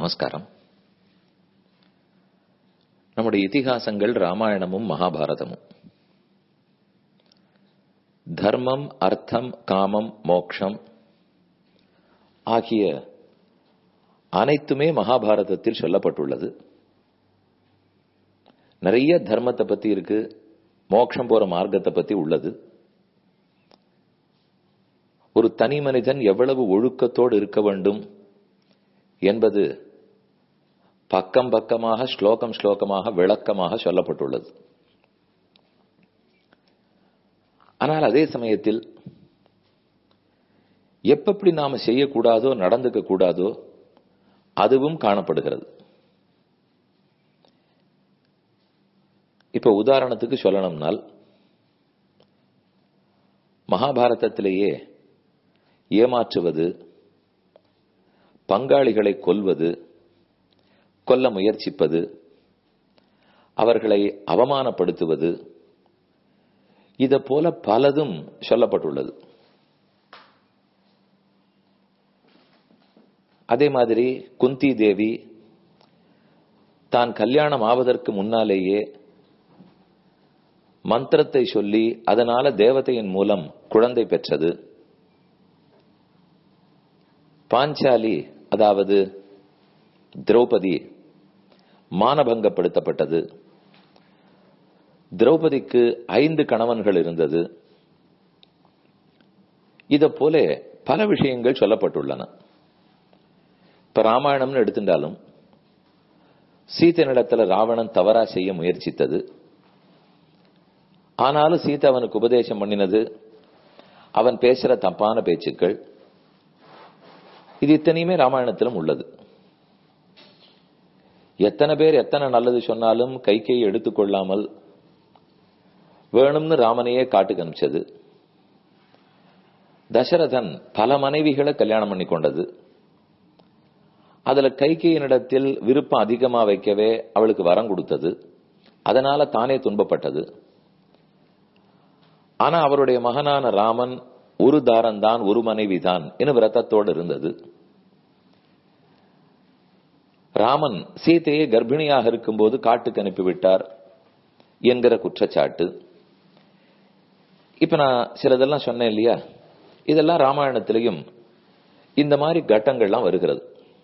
நமஸ்காரம் நம்முடைய இதிகாசங்கள் ராமாயணமும் மகாபாரதமும் தர்மம் அர்த்தம் காமம் மோக்ஷம் ஆகிய அனைத்துமே மகாபாரதத்தில் சொல்லப்பட்டுள்ளது நிறைய தர்மத்தை பத்தி இருக்கு மோட்சம் போற மார்க்கத்தை பத்தி உள்ளது ஒரு தனி மனிதன் எவ்வளவு ஒழுக்கத்தோடு இருக்க வேண்டும் என்பது பக்கம் பக்கமாக ஸ்லோகம் ஸ்லோகமாக விளக்கமாக சொல்லப்பட்டுள்ளது ஆனால் அதே சமயத்தில் எப்படி நாம செய்யக்கூடாதோ நடந்துக்க கூடாதோ அதுவும் காணப்படுகிறது இப்ப உதாரணத்துக்கு சொல்லணும்னால் மகாபாரதத்திலேயே ஏமாற்றுவது பங்காளிகளை கொல்வது கொல்ல முயற்சிப்பது அவர்களை அவமானப்படுத்துவது இத போல பலதும் சொல்லப்பட்டுள்ளது அதே மாதிரி குந்தி தேவி தான் கல்யாணம் ஆவதற்கு முன்னாலேயே மந்திரத்தை சொல்லி அதனால தேவதையின் மூலம் குழந்தை பெற்றது பாஞ்சாலி அதாவது திரௌபதி மானபங்கப்படுத்தப்பட்டது திரௌபதிக்கு ஐந்து கணவன்கள் இருந்தது இத போல பல விஷயங்கள் சொல்லப்பட்டுள்ளன இப்ப ராமாயணம்னு எடுத்துட்டாலும் சீதனிடத்துல ராவணன் தவறா செய்ய முயற்சித்தது ஆனாலும் சீதை அவனுக்கு உபதேசம் பண்ணினது அவன் பேசுற தப்பான பேச்சுக்கள் இது இத்தனையுமே ராமாயணத்திலும் உள்ளது எத்தனை பேர் எத்தனை நல்லது சொன்னாலும் கைக்கையை எடுத்துக்கொள்ளாமல் வேணும்னு ராமனையே காட்டுக்கு அனுப்பிச்சது தசரதன் பல மனைவிகளை கல்யாணம் பண்ணி கொண்டது அதுல கைகையினிடத்தில் விருப்பம் அதிகமா வைக்கவே அவளுக்கு வரம் கொடுத்தது அதனால தானே துன்பப்பட்டது ஆனா அவருடைய மகனான ராமன் ஒரு தாரம் தான் ஒரு மனைவி தான் என விரதத்தோடு இருந்தது ராமன் சீதையை கர்ப்பிணியாக இருக்கும்போது காட்டுக்கு அனுப்பிவிட்டார் என்கிற குற்றச்சாட்டு இப்ப நான் சிலதெல்லாம் சொன்னேன் இல்லையா இதெல்லாம் ராமாயணத்திலையும் இந்த மாதிரி கட்டங்கள்லாம் வருகிறது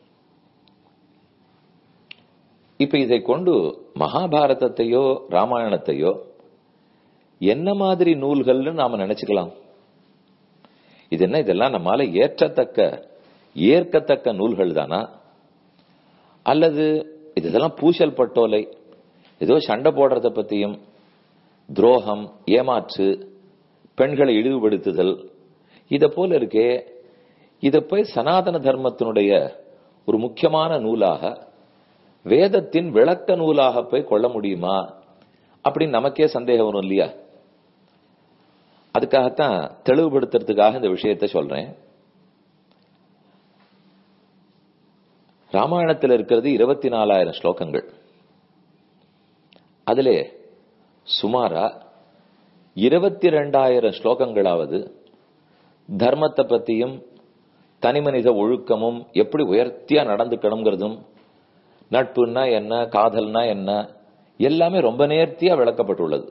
இப்ப இதை கொண்டு மகாபாரதத்தையோ ராமாயணத்தையோ என்ன மாதிரி நூல்கள்னு நாம நினைச்சுக்கலாம் இது என்ன இதெல்லாம் நம்மால ஏற்றத்தக்க ஏற்கத்தக்க நூல்கள் தானா அல்லது இதெல்லாம் பூசல் பட்டோலை ஏதோ சண்டை போடுறத பத்தியும் துரோகம் ஏமாற்று பெண்களை இழிவுபடுத்துதல் இத போல இருக்கே இத போய் சனாதன தர்மத்தினுடைய ஒரு முக்கியமான நூலாக வேதத்தின் விளக்க நூலாக போய் கொள்ள முடியுமா அப்படின்னு நமக்கே சந்தேகம் வரும் இல்லையா அதுக்காகத்தான் தெளிவுபடுத்துறதுக்காக இந்த விஷயத்த சொல்றேன் ராமாயணத்தில் இருக்கிறது இருபத்தி நாலாயிரம் ஸ்லோகங்கள் அதிலே சுமாரா இருபத்தி ரெண்டாயிரம் ஸ்லோகங்களாவது தர்மத்தை பத்தியும் தனிமனித ஒழுக்கமும் எப்படி உயர்த்தியா நடந்துக்கணுங்கிறதும் நட்புன்னா என்ன காதல்னா என்ன எல்லாமே ரொம்ப நேர்த்தியா விளக்கப்பட்டுள்ளது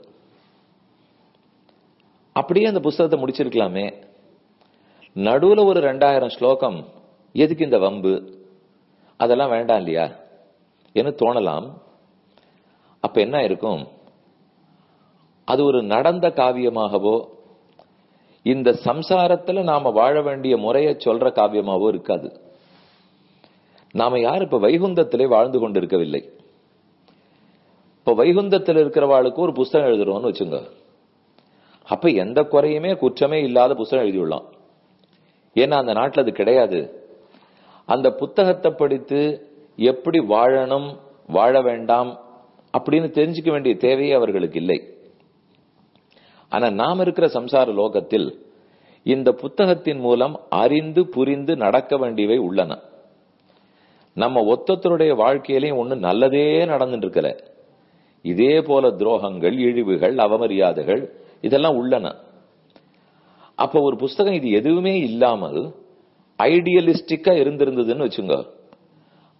அப்படியே அந்த புஸ்தகத்தை முடிச்சிருக்கலாமே நடுவுல ஒரு ரெண்டாயிரம் ஸ்லோகம் எதுக்கு இந்த வம்பு அதெல்லாம் வேண்டாம் இல்லையா என்று தோணலாம் அப்ப என்ன இருக்கும் அது ஒரு நடந்த காவியமாகவோ இந்த சம்சாரத்துல நாம வாழ வேண்டிய முறையை சொல்ற காவியமாவோ இருக்காது நாம யார் இப்ப வைகுந்தத்திலே வாழ்ந்து கொண்டிருக்கவில்லை இப்ப வைகுந்தத்தில் இருக்கிறவாளுக்கு ஒரு புஸ்தகம் எழுதுறோம்னு வச்சுங்க அப்ப எந்த குறையுமே குற்றமே இல்லாத புஸ்தகம் எழுதியுள்ளோம் ஏன்னா அந்த நாட்டில் அது கிடையாது அந்த புத்தகத்தை படித்து எப்படி வாழணும் வாழ வேண்டாம் அப்படின்னு தெரிஞ்சுக்க வேண்டிய தேவையே அவர்களுக்கு இல்லை ஆனா நாம் இருக்கிற சம்சார லோகத்தில் இந்த புத்தகத்தின் மூலம் அறிந்து புரிந்து நடக்க வேண்டியவை உள்ளன நம்ம ஒத்தொத்தருடைய வாழ்க்கையிலையும் ஒண்ணு நல்லதே நடந்துட்டு இருக்கல இதே போல துரோகங்கள் இழிவுகள் அவமரியாதைகள் இதெல்லாம் உள்ளன அப்ப ஒரு புஸ்தகம் இது எதுவுமே இல்லாமல் ஐடியலிஸ்டிக்கா இருந்திருந்ததுன்னு வச்சுங்க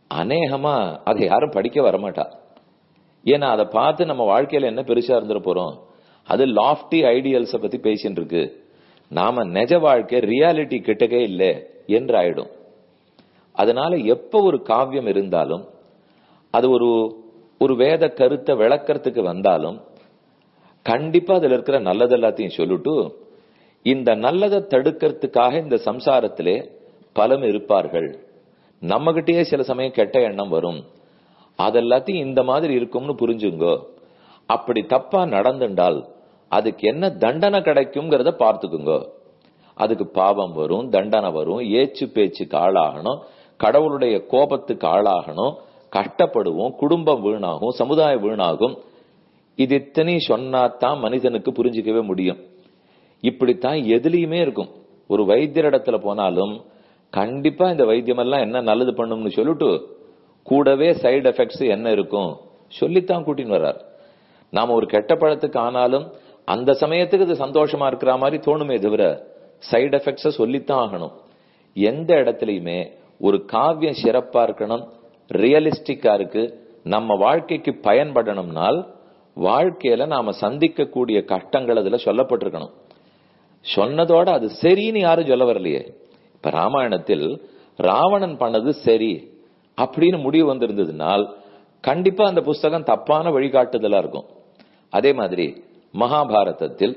அநேகமா அதை யாரும் படிக்க வரமாட்டா ஏன்னா அதை பார்த்து நம்ம வாழ்க்கையில என்ன பெருசா இருந்துட போறோம் அது லாஃப்டி ஐடியல்ஸ பத்தி பேசிட்டு இருக்கு நாம நிஜ வாழ்க்கை ரியாலிட்டி கிட்டக்கே இல்லை என்று ஆயிடும் அதனால எப்ப ஒரு காவியம் இருந்தாலும் அது ஒரு ஒரு வேத கருத்தை விளக்கறதுக்கு வந்தாலும் கண்டிப்பா அதுல இருக்கிற நல்லது எல்லாத்தையும் சொல்லிட்டு இந்த நல்லதை தடுக்கிறதுக்காக இந்த சம்சாரத்திலே பலம் இருப்பார்கள் நம்மகிட்டயே சில சமயம் கெட்ட எண்ணம் வரும் அதெல்லாத்தையும் இந்த மாதிரி இருக்கும்னு புரிஞ்சுங்கோ அப்படி தப்பா நடந்துண்டால் அதுக்கு என்ன தண்டனை கிடைக்கும்ங்கிறத பார்த்துக்குங்க அதுக்கு பாவம் வரும் தண்டனை வரும் ஏச்சு பேச்சுக்கு ஆளாகணும் கடவுளுடைய கோபத்துக்கு ஆளாகணும் கஷ்டப்படுவோம் குடும்பம் வீணாகும் சமுதாயம் வீணாகும் இது இத்தனையும் சொன்னாதான் மனிதனுக்கு புரிஞ்சுக்கவே முடியும் இப்படித்தான் எதுலயுமே இருக்கும் ஒரு வைத்தியர் இடத்துல போனாலும் கண்டிப்பா இந்த வைத்தியம் எல்லாம் என்ன நல்லது பண்ணும்னு சொல்லிட்டு கூடவே சைடு எஃபெக்ட்ஸ் என்ன இருக்கும் சொல்லித்தான் கூட்டின்னு வர்றார் நாம ஒரு கெட்ட பழத்துக்கு ஆனாலும் அந்த சமயத்துக்கு இது சந்தோஷமா இருக்கிற மாதிரி தோணுமே தவிர சைடு எஃபெக்ட்ஸ சொல்லித்தான் ஆகணும் எந்த இடத்துலயுமே ஒரு காவியம் சிறப்பா இருக்கணும் ரியலிஸ்டிக்கா இருக்கு நம்ம வாழ்க்கைக்கு பயன்படணும்னால் வாழ்க்கையில நாம சந்திக்கக்கூடிய கஷ்டங்கள் அதுல சொல்லப்பட்டிருக்கணும் சொன்னதோட அது சரின்னு யாரும் சொல்ல வரலையே இப்ப ராமாயணத்தில் ராவணன் பண்ணது சரி அப்படின்னு முடிவு வந்திருந்ததுனால் கண்டிப்பா அந்த புஸ்தகம் தப்பான வழிகாட்டுதலா இருக்கும் அதே மாதிரி மகாபாரதத்தில்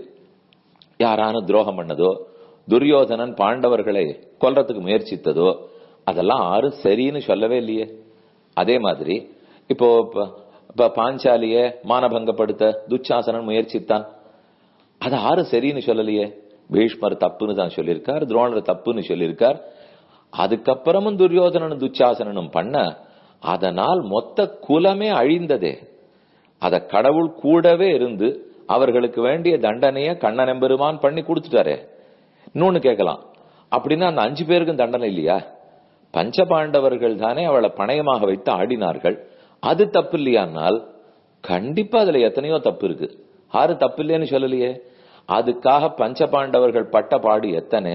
யாரான துரோகம் பண்ணதோ துரியோதனன் பாண்டவர்களை கொல்றதுக்கு முயற்சித்ததோ அதெல்லாம் யாரும் சரின்னு சொல்லவே இல்லையே அதே மாதிரி இப்போ இப்ப பாஞ்சாலிய மானபங்கப்படுத்த துச்சாசனன் முயற்சித்தான் அது யாரும் சரின்னு சொல்லலையே பீஷ்மர் தப்புன்னு தான் சொல்லியிருக்கார் துரோணர் தப்புன்னு சொல்லியிருக்கார் அதுக்கப்புறமும் துரியோதனனும் துச்சாசனனும் பண்ண அதனால் மொத்த குலமே அழிந்ததே அத கடவுள் கூடவே இருந்து அவர்களுக்கு வேண்டிய தண்டனைய கண்ணன் பெருமான் பண்ணி கொடுத்துட்டாரே இன்னொன்னு கேட்கலாம் அப்படின்னா அந்த அஞ்சு பேருக்கும் தண்டனை இல்லையா பஞ்சபாண்டவர்கள் தானே அவளை பணயமாக வைத்து ஆடினார்கள் அது தப்பு இல்லையானால் கண்டிப்பா அதுல எத்தனையோ தப்பு இருக்கு ஆறு தப்பு இல்லைன்னு சொல்லலையே அதுக்காக பஞ்சபாண்டவர்கள் பட்ட பாடு எத்தனை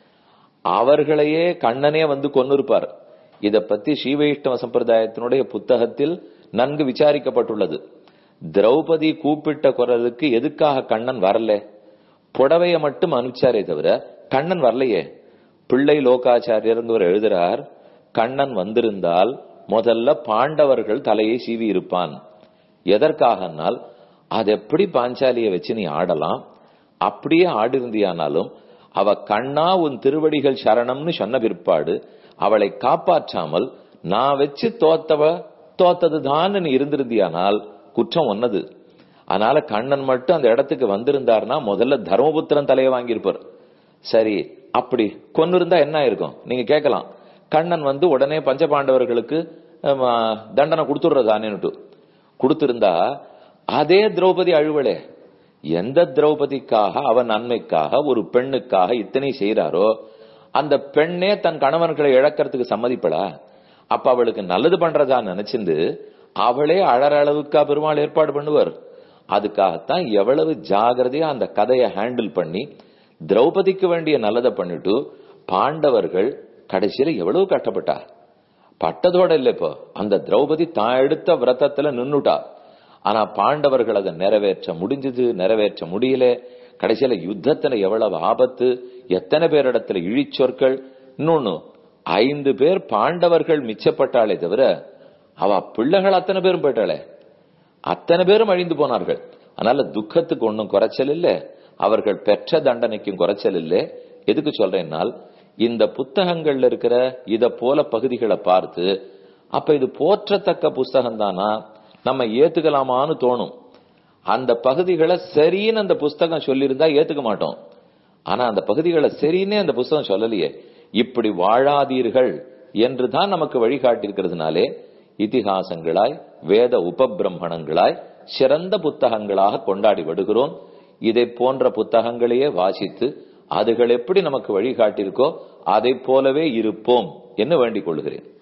அவர்களையே கண்ணனே வந்து கொன்னிருப்பார் இத பத்தி ஸ்ரீவைஷ்ணவ சம்பிரதாயத்தினுடைய புத்தகத்தில் நன்கு விசாரிக்கப்பட்டுள்ளது திரௌபதி கூப்பிட்ட குரலுக்கு எதுக்காக கண்ணன் வரல புடவைய மட்டும் அனுப்பிச்சாரே தவிர கண்ணன் வரலையே பிள்ளை லோகாச்சாரியர் எழுதுறார் கண்ணன் வந்திருந்தால் முதல்ல பாண்டவர்கள் தலையை சீவி இருப்பான் எதற்காகனால் அது எப்படி பாஞ்சாலிய வச்சு நீ ஆடலாம் அப்படியே ஆடிருந்தியானாலும் அவ கண்ணா உன் திருவடிகள் சரணம்னு சொன்ன பிற்பாடு அவளை காப்பாற்றாமல் நான் வச்சு தோத்தவ தோத்ததுதான் நீ இருந்திருந்தியானால் குற்றம் ஒன்னது அதனால கண்ணன் மட்டும் அந்த இடத்துக்கு வந்திருந்தார்னா முதல்ல தர்மபுத்திரன் தலையை வாங்கியிருப்பார் சரி அப்படி கொன்னு இருந்தா என்ன இருக்கும் நீங்க கேட்கலாம் கண்ணன் வந்து உடனே பஞ்சபாண்டவர்களுக்கு தண்டனை கொடுத்துடுறதானேன்னுட்டு கொடுத்திருந்தா அதே திரௌபதி அழுவலே எந்த திரௌபதிக்காக அவன் நன்மைக்காக ஒரு பெண்ணுக்காக இத்தனை செய்யறாரோ அந்த பெண்ணே தன் கணவன்களை இழக்கிறதுக்கு சம்மதிப்படா அப்ப அவளுக்கு நல்லது பண்றதா நினைச்சிருந்து அவளே அழற அளவுக்கா பெருமாள் ஏற்பாடு பண்ணுவார் அதுக்காகத்தான் எவ்வளவு ஜாகிரதையா அந்த கதையை ஹேண்டில் பண்ணி திரௌபதிக்கு வேண்டிய நல்லதை பண்ணிட்டு பாண்டவர்கள் கடைசியில எவ்வளவு கஷ்டப்பட்டா பட்டதோட இல்ல இப்போ அந்த திரௌபதி தான் எடுத்த விரதத்துல நின்னுட்டா ஆனா பாண்டவர்கள் அதை நிறைவேற்ற முடிஞ்சது நிறைவேற்ற முடியல கடைசியில யுத்தத்துல எவ்வளவு ஆபத்து எத்தனை பேரிடத்துல இழிச்சொற்கள் இன்னொன்னு ஐந்து பேர் பாண்டவர்கள் மிச்சப்பட்டாலே தவிர அவ பிள்ளைகள் அத்தனை பேரும் போயிட்டாளே அத்தனை பேரும் அழிந்து போனார்கள் அதனால துக்கத்துக்கு ஒன்னும் குறைச்சல் இல்ல அவர்கள் பெற்ற தண்டனைக்கும் குறைச்சல் இல்ல எதுக்கு சொல்றேன்னால் இந்த புத்தகங்கள்ல இருக்கிற இத போல பகுதிகளை பார்த்து அப்ப இது போற்றத்தக்க புஸ்தகம் தானா நம்ம ஏத்துக்கலாமான்னு தோணும் அந்த பகுதிகளை சரின்னு அந்த புஸ்தகம் சொல்லியிருந்தா ஏத்துக்க மாட்டோம் ஆனா அந்த பகுதிகளை சரின்னே அந்த புஸ்தகம் சொல்லலையே இப்படி வாழாதீர்கள் என்றுதான் நமக்கு வழிகாட்டியிருக்கிறதுனாலே இதிகாசங்களாய் வேத உபபிரம்மணங்களாய் சிறந்த புத்தகங்களாக கொண்டாடி விடுகிறோம் இதை போன்ற புத்தகங்களையே வாசித்து அதுகள் எப்படி நமக்கு வழிகாட்டியிருக்கோ அதை போலவே இருப்போம் என்று வேண்டிக் கொள்கிறேன்